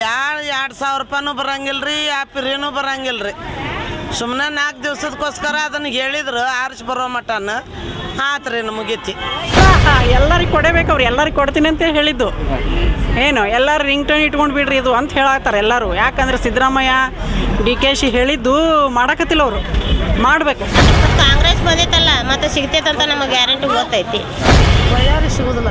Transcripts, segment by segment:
ಯಾರು ಎರಡು ಸಾವಿರ ರೂಪಾಯಿನೂ ಬರಂಗಿಲ್ರಿ ಆ ಪಿರಿನೂ ಬರಂಗಿಲ್ರಿ ಸುಮ್ಮನೆ ನಾಲ್ಕು ದಿವ್ಸದಕ್ಕೋಸ್ಕರ ಅದನ್ನು ಹೇಳಿದ್ರು ಆರಿಸಿ ಬರೋ ಮಟನ ಆತ್ರಿ ಮುಗೀತಿ ಎಲ್ಲರಿಗೆ ಕೊಡಬೇಕು ಅವ್ರು ಎಲ್ಲರಿಗೆ ಕೊಡ್ತೀನಿ ಅಂತ ಹೇಳಿದ್ದು ಏನು ಎಲ್ಲರೂ ರಿಂಗ್ ಟೋನ್ ಇಟ್ಕೊಂಡು ಬಿಡ್ರಿ ಇದು ಅಂತ ಹೇಳತ್ತಾರೆ ಎಲ್ಲರೂ ಯಾಕಂದ್ರೆ ಸಿದ್ದರಾಮಯ್ಯ ಡಿ ಕೆ ಶಿ ಹೇಳಿದ್ದು ಮಾಡಕತ್ತಿಲ್ಲ ಅವರು ಮಾಡಬೇಕು ಕಾಂಗ್ರೆಸ್ ಬಂದಿತ್ತಲ್ಲ ಮತ್ತೆ ಸಿಗ್ತೈತಂತ ನಮಗೆ ಗ್ಯಾರಂಟಿ ಗೊತ್ತೈತಿ ಒಳ್ಳೆಯವ್ರಿಗೆ ಸಿಗೋದಿಲ್ಲ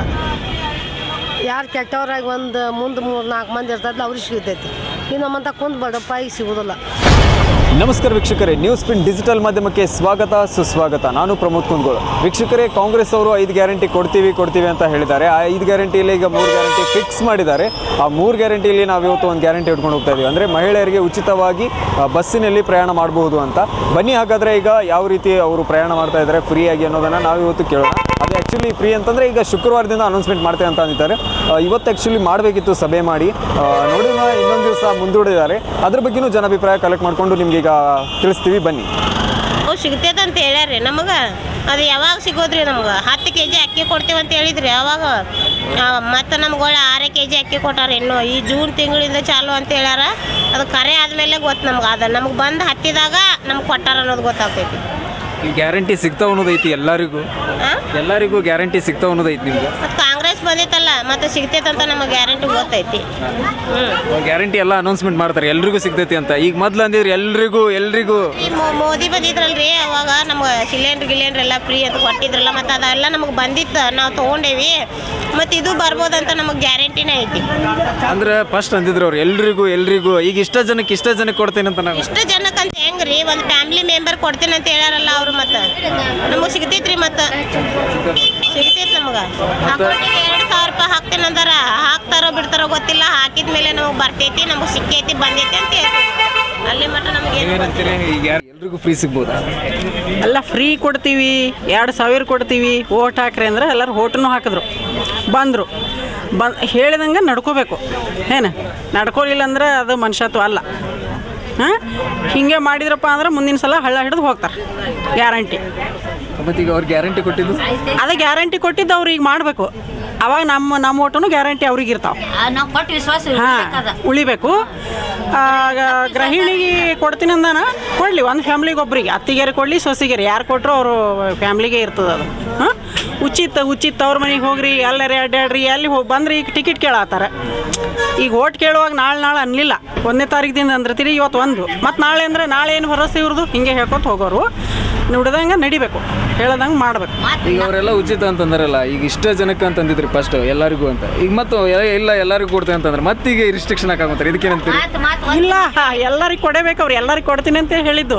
ಯಾರು ಕೆಟ್ಟವ್ರಾಗಿ ಒಂದು ಮುಂದೆ ಮೂರು ನಾಲ್ಕು ಮಂದಿ ಇರ್ತದಲ್ಲ ಅವ್ರಿಗೆ ಸಿಗ್ತೈತಿ ಇನ್ನು ನಮ್ಮಂತ ಕುಂದ್ ಬಡಪ್ಪಾಯಿಗೆ ಸಿಗೋದಿಲ್ಲ ನಮಸ್ಕಾರ ವೀಕ್ಷಕರೇ ನ್ಯೂಸ್ ಪ್ರಿಂಟ್ ಡಿಜಿಟಲ್ ಮಾಧ್ಯಮಕ್ಕೆ ಸ್ವಾಗತ ಸುಸ್ವಾಗತ ನಾನು ಪ್ರಮೋದ್ ಕುಂದ್ಗೋಳು ವೀಕ್ಷಕರೇ ಕಾಂಗ್ರೆಸ್ ಅವರು ಐದು ಗ್ಯಾರಂಟಿ ಕೊಡ್ತೀವಿ ಕೊಡ್ತೀವಿ ಅಂತ ಹೇಳಿದ್ದಾರೆ ಆ ಐದು ಗ್ಯಾರಂಟಿಯಲ್ಲಿ ಈಗ ಮೂರು ಗ್ಯಾರಂಟಿ ಫಿಕ್ಸ್ ಮಾಡಿದ್ದಾರೆ ಆ ಮೂರು ಗ್ಯಾರಂಟಿಯಲ್ಲಿ ನಾವು ಇವತ್ತು ಒಂದು ಗ್ಯಾರಂಟಿ ಇಟ್ಕೊಂಡು ಹೋಗ್ತಾ ಇದ್ದೀವಿ ಅಂದರೆ ಮಹಿಳೆಯರಿಗೆ ಉಚಿತವಾಗಿ ಆ, ಬಸ್ಸಿನಲ್ಲಿ ಪ್ರಯಾಣ ಮಾಡಬಹುದು ಅಂತ ಬನ್ನಿ ಹಾಗಾದರೆ ಈಗ ಯಾವ ರೀತಿ ಅವರು ಪ್ರಯಾಣ ಮಾಡ್ತಾ ಇದ್ದಾರೆ ಫ್ರೀಯಾಗಿ ಅನ್ನೋದನ್ನು ನಾವು ಇವತ್ತು ಕೇಳೋಣ ಅದು ಆ್ಯಕ್ಚುಲಿ ಫ್ರೀ ಅಂತಂದರೆ ಈಗ ಶುಕ್ರವಾರದಿಂದ ಅನೌನ್ಸ್ಮೆಂಟ್ ಮಾಡ್ತೇವೆ ಅಂತ ಅಂದಿದ್ದಾರೆ ಆ, ಇವತ್ತು ಆ್ಯಕ್ಚುಲಿ ಮಾಡಬೇಕಿತ್ತು ಸಭೆ ಮಾಡಿ ಆ, ನೋಡೋಣ ಇನ್ನೊಂದು ದಿವಸ ಮುಂದೂಡಿದ್ದಾರೆ ಅದ್ರ ಬಗ್ಗೆನೂ ಜನಾಭಿಪ್ರಾಯ ಕಲೆಕ್ಟ್ ಮಾಡಿಕೊಂಡು ನಿಮ್ಗೆ ಈಗ ತಿಳಿಸ್ತೀವಿ ಬನ್ನಿ ಅವು ಸಿಗ್ತೈತಂತ ಹೇಳ್ಯಾರ್ರಿ ನಮಗೆ ಅದು ಯಾವಾಗ ಸಿಗೋದ್ರಿ ನಮ್ಗೆ ಹತ್ತು ಕೆ ಜಿ ಅಕ್ಕಿ ಕೊಡ್ತೀವಿ ಅಂತ ಹೇಳಿದ್ರಿ ಯಾವಾಗ ಮತ್ತು ನಮ್ಗೆ ಒಳ್ಳೆ ಆರೇ ಕೆ ಜಿ ಅಕ್ಕಿ ಕೊಟ್ಟಾರ ಇನ್ನು ಈ ಜೂನ್ ತಿಂಗಳಿಂದ ಚಾಲು ಅಂತ ಹೇಳ್ಯಾರ ಅದು ಕರೆ ಆದಮೇಲೆ ಗೊತ್ತು ನಮ್ಗೆ ಅದು ನಮ್ಗೆ ಬಂದು ಹತ್ತಿದಾಗ ನಮ್ಗೆ ಕೊಟ್ಟಾರ ಅನ್ನೋದು ಗೊತ್ತಾಗ್ತೈತಿ ಈ ಗ್ಯಾರಂಟಿ ಸಿಗ್ತಾವ ಅನ್ನೋದೈತಿ ಎಲ್ಲರಿಗೂ ಹಾಂ ಎಲ್ಲರಿಗೂ ಗ್ಯಾರಂಟಿ ಸಿಗ್ತಾವ ಅನ್ನೋದೈತಿ ನಿಮ್ಗೆ ಮತ್ತು ಕಾಂಗ್ರೆಸ್ ಬಂದಿತ್ತಲ್ಲ ಮತ್ತೆ ಸಿಗ್ತೈತಂತ ನಮಗೆ ಗ್ಯಾರಂಟಿ ಗೊತ್ತೈತಿ ಹ್ಞೂ ಗ್ಯಾರಂಟಿ ಎಲ್ಲ ಅನೌನ್ಸ್ಮೆಂಟ್ ಮಾಡ್ತಾರೆ ಎಲ್ರಿಗೂ ಸಿಗ್ತೈತಿ ಅಂತ ಈಗ ಮೊದ್ಲು ಅಂದಿದ್ರೆ ಎಲ್ರಿಗೂ ಎಲ್ರಿಗೂ ಈ ಮೋ- ಮೋದಿ ಬಂದಿದ್ರಲ್ರಿ ಅವಾಗ ನಮ್ಗೆ ಸಿಲಿಂಡ್ರ್ ಗಿಲಿಂಡ್ರ್ ಎಲ್ಲ ಫ್ರೀ ಅಂತ ಕೊಟ್ಟಿದ್ರಲ್ಲ ಮತ್ತು ಅದೆಲ್ಲ ನಮಗೆ ಬಂದಿತ್ತು ನಾವು ತೊಗೊಂಡೇವಿ ಮತ್ತು ಇದು ಬರ್ಬೋದಂತ ನಮಗೆ ಗ್ಯಾರಂಟಿನೇ ಐತಿ ಅಂದ್ರೆ ಫಸ್ಟ್ ಅಂದಿದ್ರು ಅವ್ರು ಎಲ್ರಿಗೂ ಎಲ್ರಿಗೂ ಈಗ ಇಷ್ಟ ಜನಕ್ಕೆ ಇಷ್ಟ ಜನಕ್ಕೆ ಕೊಡ್ತೇನೆ ಅಂತ ನಾವು ಇಷ್ಟು ಜನಕ್ಕಂತ ಹೆಂಗ್ರಿ ಒಂದು ಫ್ಯಾಮಿಲಿ ಮೆಂಬರ್ ಕೊಡ್ತೀನಿ ಅಂತ ಹೇಳ್ಯಾರಲ್ಲ ಅವರು ಮತ್ತು ನಮಗೆ ಸಿಗ್ತೈತ್ರಿ ಮತ್ತು ಸಿಗ್ತೈತಿ ನಮ್ಗೆ ಅಕೌಂಟಿಗೆ ಎರಡು ಸಾವಿರ ರೂಪಾಯಿ ಹಾಕ್ತೀನಿ ಅಂದಾರ ಹಾಕ್ತಾರೋ ಬಿಡ್ತಾರೋ ಗೊತ್ತಿಲ್ಲ ಹಾಕಿದ ಮೇಲೆ ನಮಗೆ ಬರ್ತೈತಿ ನಮಗೆ ಸಿಕ್ಕೈತಿ ಬಂದೈತಿ ಅಂತ ಹೇಳ್ತೀವಿ ಅಲ್ಲಿ ಮಟ್ಟ ನಮಗೆ ಏನು ಏನಂತೀರಿ ಈಗ ಎಲ್ರಿಗೂ ಫ್ರೀ ಸಿಗ್ಬೋದಾ ಎಲ್ಲ ಫ್ರೀ ಕೊಡ್ತೀವಿ ಎರಡು ಸಾವಿರ ಕೊಡ್ತೀವಿ ಓಟ್ ಹಾಕ್ರಿ ಅಂದ್ರೆ ಎಲ್ಲರೂ ಓಟನ್ನು ಹಾಕಿದ್ರು ಬಂದರು ಬಂದ್ ಹೇಳಿದಂಗೆ ನಡ್ಕೋಬೇಕು ಏನು ನಡ್ಕೊಳ್ಳಿಲ್ಲ ಅಂದ್ರೆ ಅದು ಮನುಷ್ಯತ್ವ ಅಲ್ಲ ಹಾಂ ಹಿಂಗೆ ಮಾಡಿದ್ರಪ್ಪ ಅಂದ್ರೆ ಮುಂದಿನ ಸಲ ಹಳ್ಳ ಹಿಡಿದು ಹೋಗ್ತಾರೆ ಗ್ಯಾರಂಟಿ ಮತ್ತೆ ಈಗ ಅವ್ರು ಗ್ಯಾರಂಟಿ ಕೊಟ್ಟಿದ್ದು ಅದೇ ಗ್ಯಾರಂಟಿ ಕೊಟ್ಟಿದ್ದು ಅವ್ರು ಈಗ ಮಾಡಬೇಕು ಅವಾಗ ನಮ್ಮ ನಮ್ಮ ಓಟನು ಗ್ಯಾರಂಟಿ ಅವ್ರಿಗೆ ಇರ್ತಾವೆ ನಾವು ಕೊಟ್ಟು ವಿಶ್ವಾಸ ಹಾಂ ಉಳಿಬೇಕು ಆ, ಗ- ಗೃಹಿಣಿಗೆ ಕೊಡ್ತೀನಿ ಅಂದಾನ ಕೊಡಲಿ ಒಂದು ಫ್ಯಾಮ್ಲಿಗೆ ಒಬ್ರಿಗೆ ಅತ್ತಿಗೆರೆ ಕೊಡಲಿ ಸೊಸಿಗೆರೆ ಯಾರು ಕೊಟ್ಟರು ಅವರು ಫ್ಯಾಮ್ಲಿಗೆ ಇರ್ತದೆ ಅದು ಹಾಂ ಉಚಿತ ಉಚಿತ ಅವ್ರ ಮನೆಗೆ ಹೋಗ್ರಿ ಎಲ್ಲರೇ ಅಡ್ಡಾಡ್ರಿ ಅಲ್ಲಿ ಹೋಗಿ ಬಂದ್ರೆ ಈಗ ಟಿಕೆಟ್ ಕೇಳತ್ತಾರ ಈಗ ಓಟ್ ಕೇಳುವಾಗ ನಾಳೆ ನಾಳೆ ಅನ್ನಲಿಲ್ಲ ಒಂದನೇ ತಾರೀಕಿದಿಂದ ಅಂದ್ರೆ ತಿರಿ ಇವತ್ತು ಒಂದು ಮತ್ತು ನಾಳೆ ಅಂದರೆ ನಾಳೆ ಏನು ಭರವಸೆ ಇವ್ರದ್ದು ಹಿಂಗೆ ಹೇಳ್ಕೊತ ಹೋಗೋರು ನುಡ್ದಂಗೆ ನಡಿಬೇಕು ಹೇಳ್ದಂಗೆ ಮಾಡ್ಬೇಕು ಈಗ ಅವರೆಲ್ಲ ಉಚಿತ ಅಂತಂದ್ರಲ್ಲ ಈಗ ಇಷ್ಟ ಜನಕ್ಕೆ ಅಂತ ಅಂದಿದ್ರಿ ಫಸ್ಟ್ ಎಲ್ಲರಿಗೂ ಅಂತ ಈಗ ಮತ್ತು ಇಲ್ಲ ಎಲ್ಲರಿಗೂ ಕೊಡ್ತೇವೆ ಅಂತಂದ್ರೆ ಮತ್ತೀಗ ರಿಸ್ಟ್ರಿಕ್ಷನ್ ಹಾಕಂತಾರೆ ಇದಕ್ಕೇನಂತೀರಿ ಮಾತು ಮಾತು ಇಲ್ಲ ಎಲ್ಲರಿಗೆ ಕೊಡಬೇಕು ಅವ್ರು ಎಲ್ಲರಿಗೆ ಕೊಡ್ತೀನಿ ಅಂತ ಹೇಳಿದ್ದು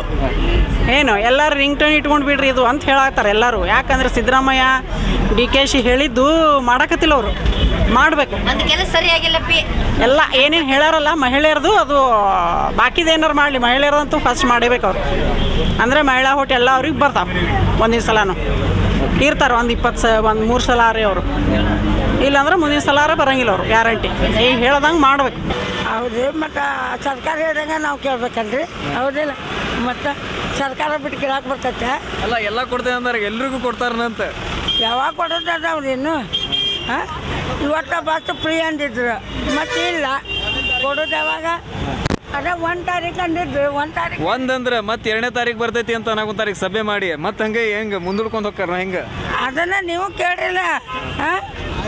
ಏನು ಎಲ್ಲರೂ ರಿಂಗ್ ಟೋನ್ ಇಟ್ಕೊಂಡು ಬಿಡ್ರಿ ಇದು ಅಂತ ಹೇಳತ್ತಾರೆ ಎಲ್ಲರೂ ಯಾಕಂದ್ರೆ ಸಿದ್ದರಾಮಯ್ಯ ಡಿ ಕೆ ಶಿ ಹೇಳಿದ್ದು ಮಾಡಕತ್ತಿಲ್ಲ ಅವರು ಮಾಡಬೇಕು ಒಂದು ಕೆಲಸ ಸರಿಯಾಗಿಲ್ಲ ಪಿ ಎಲ್ಲ ಏನೇನು ಹೇಳ್ಯಾರಲ್ಲ ಮಹಿಳೆಯರದು ಅದು ಬಾಕಿದು ಏನಾರು ಮಾಡಲಿ ಮಹಿಳೆಯರದಂತೂ ಫಸ್ಟ್ ಮಾಡಬೇಕು ಅವ್ರು ಅಂದರೆ ಮಹಿಳಾ ಹೋಟ್ ಎಲ್ಲ ಅವ್ರಿಗೆ ಬರ್ತಾವೆ ಒಂದಿನ ಸಲನೂ ಇರ್ತಾರೆ ಒಂದು ಇಪ್ಪತ್ತು ಸ ಒಂದು ಮೂರು ಸಲ ರೀ ಅವರು ಇಲ್ಲಾಂದ್ರೆ ಮುಂದಿನ ಸಲಾರ ಬರಂಗಿಲ್ಲ ಅವರು ಗ್ಯಾರಂಟಿ ಈಗ ಹೇಳ್ದಂಗೆ ಮಾಡ್ಬೇಕು ಹೌದು ಮತ್ತು ಸರ್ಕಾರ ಹೇಳ್ದಂಗೆ ನಾವು ಕೇಳ್ಬೇಕಲ್ರಿ ಹೌದಿಲ್ಲ ಮತ್ತು ಸರ್ಕಾರ ಬಿಟ್ಟು ಕೇಳಕ್ಕೆ ಬರ್ತೈತೆ ಅಲ್ಲ ಎಲ್ಲ ಕೊಡ್ತೇವೆ ಅಂದ್ರೆ ಎಲ್ರಿಗೂ ಕೊಡ್ತಾರಂತ ಯಾವಾಗ ಕೊಡೋದು ಅದಾವ್ರಿ ಇನ್ನು ಹಾಂ ಇವತ್ತು ಬಸ್ ಫ್ರೀ ಅಂದಿದ್ರು ಮತ್ತೆ ಇಲ್ಲ ಕೊಡೋದು ಯಾವಾಗ ಅದೇ ಒಂದು ತಾರೀಕು ಅಂದಿದ್ರು ಒಂದು ತಾರೀಕು ಒಂದಂದ್ರೆ ಮತ್ತೆ ಎರಡನೇ ತಾರೀಕು ಬರ್ತೈತಿ ಅಂತ ನಾಲ್ಕು ತಾರೀಕು ಸಭೆ ಮಾಡಿ ಮತ್ತೆ ಹಂಗೆ ಹೆಂಗೆ ಮುಂದೂಡ್ಕೊಂಡು ಹೋಗ್ತಾರ ಹೆಂಗೆ ಅದನ್ನು ನೀವು ಕೇಳಿಲ್ಲ ಹಾಂ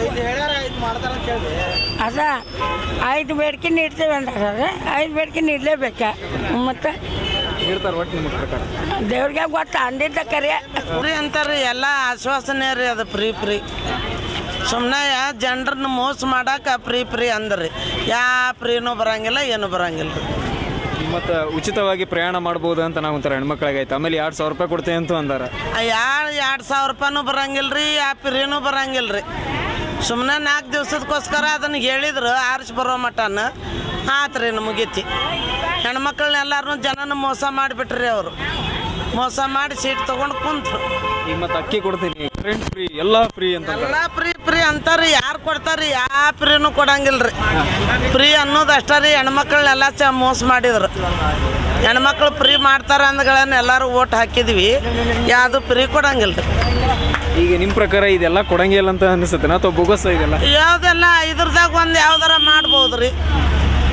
ಅದ ಐದು ಬೇಡಿಕೆ ನೀಡ್ತೇವೆ ಅಂದ್ರೆ ಐದು ಬೇಡಿಕೆ ನೀಡಲೇಬೇಕಾ ಮತ್ತು ಇರ್ತಾರೆ ಒಟ್ಟು ನಿಮ್ಮ ಪ್ರಕಾರ ದೇವ್ರಿಗೆ ಗೊತ್ತಾ ಅಂದಿದ್ದ ಕರೆ ಫ್ರೀ ಅಂತಾರ್ರಿ ಎಲ್ಲ ಆಶ್ವಾಸನೆ ರೀ ಅದು ಫ್ರೀ ಫ್ರೀ ಸುಮ್ಮನೆ ಜನರನ್ನ ಮೋಸ ಮಾಡಕ್ಕೆ ಫ್ರೀ ಫ್ರೀ ಅಂದ್ರಿ ಯಾ ಫ್ರೀನೂ ಬರಂಗಿಲ್ಲ ಏನೂ ಬರಂಗಿಲ್ಲ ರೀ ಮತ್ತು ಉಚಿತವಾಗಿ ಪ್ರಯಾಣ ಮಾಡ್ಬೋದು ಅಂತ ನಾವು ಒಂಥರ ಹೆಣ್ಮಕ್ಳಿಗೆ ಆಯ್ತು ಆಮೇಲೆ ಎರಡು ಸಾವಿರ ರೂಪಾಯಿ ಕೊಡ್ತೇವೆ ಅಂತ ಅಂದಾರ ಯಾರು ಎರಡು ಸಾವಿರ ರೂಪಾಯಿನೂ ಬರಂಗಿಲ್ಲ ರೀ ಆ ಫ್ರೀನೂ ಬರಂಗಿಲ್ಲ ರೀ ಸುಮ್ಮನೆ ನಾಲ್ಕು ದಿವ್ಸದಕ್ಕೋಸ್ಕರ ಅದನ್ನು ಹೇಳಿದ್ರು ಆರಿಸಿ ಬರೋ ಮಟನ ಆತ್ರಿ ಮುಗೀತಿ ಹೆಣ್ಮಕ್ಳನ್ನೆಲ್ಲರೂ ಜನನ ಮೋಸ ಮಾಡಿಬಿಟ್ರಿ ಅವರು ಮೋಸ ಮಾಡಿ ಸೀಟ್ ತೊಗೊಂಡು ಕುಂತ್ರು ಈಗ ಮತ್ತೆ ಅಕ್ಕಿ ಕೊಡ್ತೀನಿ ಕರೆಂಟ್ ಫ್ರೀ ಎಲ್ಲ ಫ್ರೀ ಅಂತ ಅಂದಾರ. ಎಲ್ಲ ಫ್ರೀ ಫ್ರೀ ಅಂತಾರ್ರಿ ಯಾರು ಕೊಡ್ತಾರ್ರಿ ಯಾವ ಫ್ರೀನೂ ಕೊಡಂಗಿಲ್ಲ ರೀ ಫ್ರೀ ಅನ್ನೋದು ಅಷ್ಟೇ ರೀ ಹೆಣ್ಮಕ್ಳನ್ನೆಲ್ಲ ಚ ಮೋಸ ಮಾಡಿದ್ರು ಹೆಣ್ಮಕ್ಳು ಫ್ರೀ ಮಾಡ್ತಾರ ಅಂದ್ಗಳನ್ನ ಎಲ್ಲರೂ ಓಟ್ ಹಾಕಿದ್ವಿ ಯಾವುದು ಫ್ರೀ ಕೊಡಂಗಿಲ್ಲ ರೀ ಈಗ ನಿಮ್ಮ ಪ್ರಕಾರ ಇದೆಲ್ಲ ಕೊಡಂಗಿಲ್ಲ ಅಂತ ಅನಿಸುತ್ತೆ ಅಥವಾ ಬೊಗಸ ಇದೆಲ್ಲ ಯಾವುದೆಲ್ಲ ಇದ್ರದಾಗ ಒಂದು ಯಾವ್ದಾರ ಮಾಡ್ಬೋದು ರೀ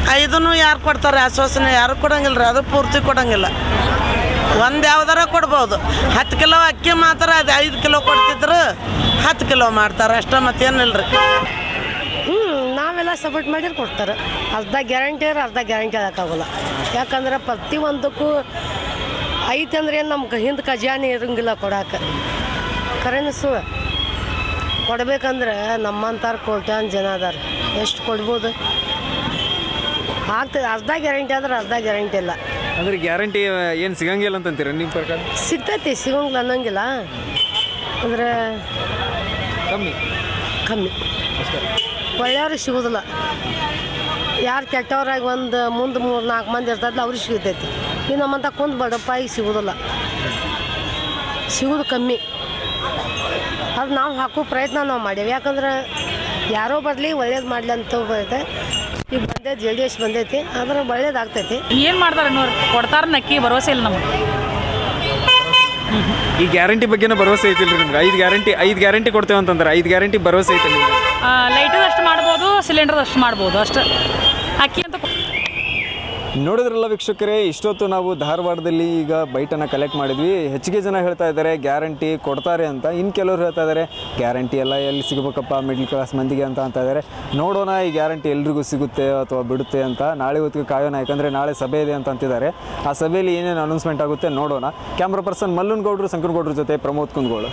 ಐದನ್ನು ಯಾರು ಕೊಡ್ತಾರೆ ಆಶ್ವಾಸನೆ ಯಾರು ಕೊಡಂಗಿಲ್ಲ ರೀ ಅದು ಪೂರ್ತಿ ಕೊಡಂಗಿಲ್ಲ ಒಂದು ಯಾವ್ದಾರ ಕೊಡ್ಬೋದು ಹತ್ತು ಕಿಲೋ ಅಕ್ಕಿ ಮಾತ್ರ ಅದು ಐದು ಕಿಲೋ ಕೊಡ್ತಿದ್ರು ಹತ್ತು ಕಿಲೋ ಮಾಡ್ತಾರೆ ಅಷ್ಟೇ ಮತ್ತೇನಿಲ್ಲ ರೀ ಹ್ಞೂ ನಾವೆಲ್ಲ ಸಪೋರ್ಟ್ ಮಾಡಿದ್ರೆ ಕೊಡ್ತಾರೆ ಅರ್ಧ ಗ್ಯಾರಂಟಿ ಅಂದ್ರೆ ಅರ್ಧ ಗ್ಯಾರಂಟಿ ಹೇಳೋಕ್ಕಾಗಲ್ಲ ಯಾಕಂದ್ರೆ ಪ್ರತಿಯೊಂದಕ್ಕೂ ಐತೆ ಅಂದ್ರೆ ಏನು ನಮ್ಗೆ ಹಿಂದೆ ಖಜಾನೆ ಇರಂಗಿಲ್ಲ ಕೊಡಕ್ಕೆ ಖರೇನ ಸುಳ್ಳು ಕೊಡ್ಬೇಕಂದ್ರೆ ನಮ್ಮಂತಾರ ಕೋಟ್ಯಾನ್ ಜನ ಅದಾರ ಎಷ್ಟು ಕೊಡ್ಬೋದು ಆಗ್ತದೆ ಅರ್ಧ ಗ್ಯಾರಂಟಿ ಆದ್ರೆ ಅರ್ಧ ಗ್ಯಾರಂಟಿ ಇಲ್ಲ ಅಂದ್ರೆ ಗ್ಯಾರಂಟಿ ಏನು ಸಿಗಂಗಿಲ್ಲ ಅಂತಂತೀರ ನಿಮ್ಮ ಪ್ರಕಾರ ಸಿಗ್ತೈತಿ ಸಿಗೋಂಗಿಲ್ಲ ಅನ್ನೋಂಗಿಲ್ಲ ಅಂದ್ರೆ ಕಮ್ಮಿ ಕಮ್ಮಿ ಒಳ್ಳೆಯವ್ರಿಗೆ ಸಿಗೋದಿಲ್ಲ ಯಾರು ಕೆಟ್ಟವ್ರಾಗಿ ಒಂದು ಮುಂದೆ ಮೂರು ನಾಲ್ಕು ಮಂದಿ ಇರ್ತದಲ್ಲ ಅವ್ರಿಗೆ ಸಿಗ್ತೈತಿ ಈ ನಮ್ಮಂತ ಕುಂದು ಬಡಪ್ಪಾಯಿಗೆ ಸಿಗೋದಿಲ್ಲ ಸಿಗೋದು ಕಮ್ಮಿ ಅದು ನಾವು ಹಾಕೋ ಪ್ರಯತ್ನ ನಾವು ಮಾಡೀವಿ ಯಾಕಂದ್ರೆ ಯಾರೋ ಬರಲಿ ಒಳ್ಳೇದು ಮಾಡಲಿ ಅಂತ ಬರುತ್ತೆ ಈಗ ಬಂದೈತಿ ಜೆ ಡಿ ಎಸ್ ಬಂದೈತಿ ಆದ್ರೆ ಒಳ್ಳೇದಾಗ್ತೈತಿ ಏನು ಮಾಡ್ತಾರೆ ನೋಡ್ರಿ ಕೊಡ್ತಾರ ನಕ್ಕಿ ಭರವಸೆ ಇಲ್ಲ ನಮ್ಗೆ ಈ ಗ್ಯಾರಂಟಿ ಬಗ್ಗೆನೇ ಭರವಸೆ ಐತಿಲ್ರಿ ನಿಮ್ಗೆ ಐದು ಗ್ಯಾರಂಟಿ ಐದು ಗ್ಯಾರಂಟಿ ಕೊಡ್ತೇವೆ ಅಂತಂದ್ರೆ ಐದು ಗ್ಯಾರಂಟಿ ಭರವಸೆ ಐತೆ ನಿಮ್ಗೆ ಲೈಟದಷ್ಟು ಮಾಡ್ಬೋದು ಸಿಲಿಂಡರ್ದಷ್ಟು ಮಾಡ್ಬೋದು ಅಷ್ಟು ಅಕ್ಕಿ ಅಂತ ಕೊ- ನೋಡಿದ್ರಲ್ಲ ವೀಕ್ಷಕರೇ ಇಷ್ಟೊತ್ತು ನಾವು ಧಾರವಾಡದಲ್ಲಿ ಈಗ ಬೈಟನ್ನು ಕಲೆಕ್ಟ್ ಮಾಡಿದ್ವಿ ಹೆಚ್ಚಿಗೆ ಜನ ಹೇಳ್ತಾ ಇದ್ದಾರೆ ಗ್ಯಾರಂಟಿ ಕೊಡ್ತಾರೆ ಅಂತ ಇನ್ನು ಕೆಲವರು ಹೇಳ್ತಾ ಇದ್ದಾರೆ ಗ್ಯಾರಂಟಿ ಎಲ್ಲ ಎಲ್ಲಿ ಸಿಗಬೇಕಪ್ಪ ಮಿಡ್ಲ್ ಕ್ಲಾಸ್ ಮಂದಿಗೆ ಅಂತ ಅಂತ ಇದ್ದಾರೆ ನೋಡೋಣ ಈ ಗ್ಯಾರಂಟಿ ಎಲ್ರಿಗೂ ಸಿಗುತ್ತೆ ಅಥವಾ ಬಿಡುತ್ತೆ ಅಂತ ನಾಳೆ ಹೊತ್ತಿಗೆ ಕಾಯೋಣ ಯಾಕಂದರೆ ನಾಳೆ ಸಭೆ ಇದೆ ಅಂತ ಅಂತಿದ್ದಾರೆ ಆ ಸಭೆಯಲ್ಲಿ ಏನೇನು ಅನೌನ್ಸ್ಮೆಂಟ್ ಆಗುತ್ತೆ ನೋಡೋಣ ಕ್ಯಾಮ್ರಾ ಪರ್ಸನ್ ಮಲ್ಲನ್ ಗೌಡ್ರು ಸಂಕನಗೌಡ್ರ ಜೊತೆ ಪ್ರಮೋದ್ ಕುಂದಗೋಳು